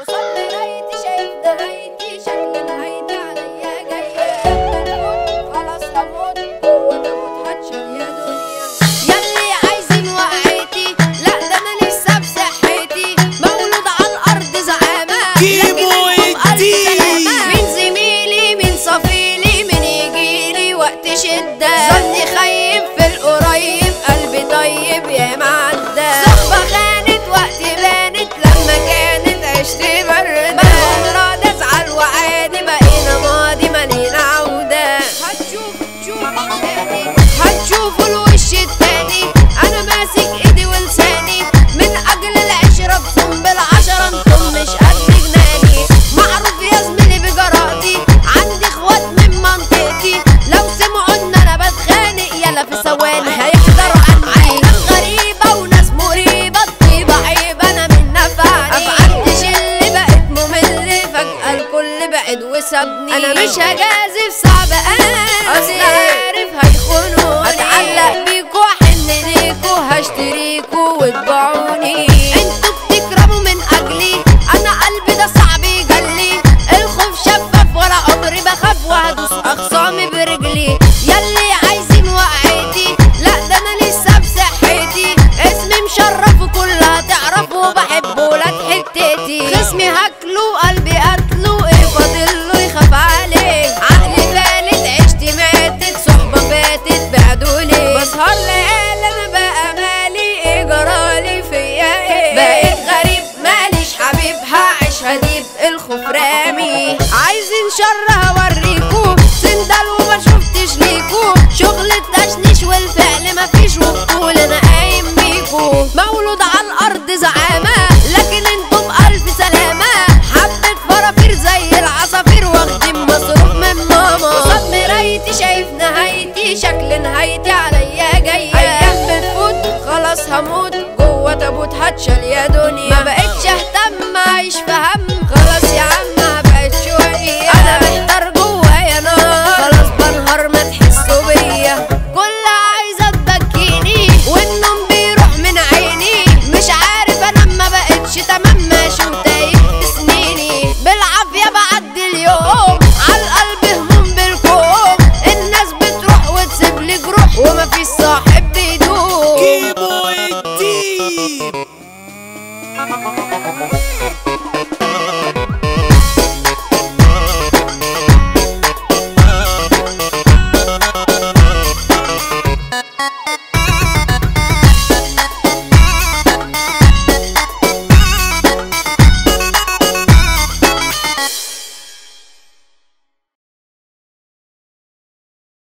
قصاد مرايتي شايف نهايتي شكل نهايتي عليا جاية بتموت خلاص هموت جوه تموت هتشال يا دنيا ياللي عايزين وقعتي لا ده انا لسه بصحتي مولود على الارض زعامة جيبوا لكن انتم ألف الدين. سلامة. مين زميلي مين صفيلي مين يجيلي وقت شدة ظني خيب في القريب قلبي طيب يا معدة صحبة خانت وقت بانت لما كانت عشت بردة بكون راضي ازعل وعادي بقينا ماضي مالينا عودة هتشوف تشوف هتشوفوا الوش التاني انا ماسك ايدي ولساني من اجل العشرة بصم بالعشرة انتم مش قد جناني معروف يا زميلي بجراتي عندي اخوات من منطقتي لو سمعوا ان انا بتخانق يلا في ثواني هيحضروا عني ناس غريبة وناس مريبة الطيبة عيب انا من نفعني افعلتش اللي بقت ممل فجأة الكل بعد وسابني انا مش هجازف صعب انا اصل عارف هيخونوني هتعلق بيكوا احن ليكوا هشتريكوا وتباعوني انتوا بتكرموا من اجلي انا قلبي ده صعب يجلي الخوف شفاف ولا عمري بخاف وهدوس اخصامي برجلي ياللي عايزين وقعتي لا ده انا لسه بصحتي اسمي مشرف وكلها تعرفوا بحبه ولاد حتتي خصمي هاكله قلبي قتله ايه فاضله يخاف عليه عقلي فالت عشت ماتت صحبة فاتت بعدولي بسهر ليالي انا بقى مالي ايه جرالي فيا ايه بقيت غريب ماليش حبيب هعيش هديب الخوف رامي عايزين شر هوريكو سندال وما شفتش ليكو شغل التشنيش والفعل مفيش وبطول انا قايم بيكو مولود على الارض زعامة لكن انتم الف سلامة حبة فرافير زي العصافير واخدين مصروف من ماما قصاد مرايتي شايف نهايتي شكل نهايتي عليا جاية ايام بتفوت خلاص هموت جوه تابوت هتشال يا دنيا ما بقتش اهتم اعيش في هم